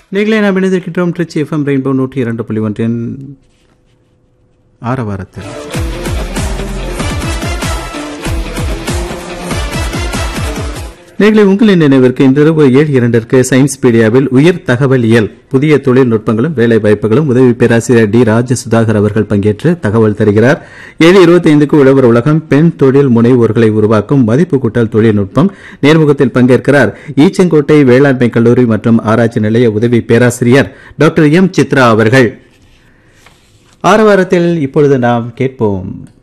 நீங்களே நாம் இணைந்திருக்கின்றோம் ட்ரிச்சி எஃப்எம் ரெயின்போ நூற்றி இரண்டு புள்ளி ஒன்றின் ஆரவாரத்தில் நேர்களை உங்களின் நினைவிற்கு இன்றிரவு ஏழு இரண்டிற்கு சயின்ஸ் பீடியாவில் உயிர் தகவலியல் புதிய தொழில்நுட்பங்களும் வேலை வாய்ப்புகளும் உதவி பேராசிரியர் டி ராஜ சுதாகர் அவர்கள் பங்கேற்று தகவல் தருகிறார் ஏழு இருபத்தி ஐந்துக்கு உழவர் உலகம் பெண் தொழில் முனைவோர்களை உருவாக்கும் மதிப்பு கூட்டல் தொழில்நுட்பம் நேர்முகத்தில் பங்கேற்கிறார் ஈச்சங்கோட்டை வேளாண்மை கல்லூரி மற்றும் ஆராய்ச்சி நிலைய உதவி பேராசிரியர் டாக்டர் எம் சித்ரா அவர்கள் ஆரவாரத்தில் இப்பொழுது நாம் கேட்போம்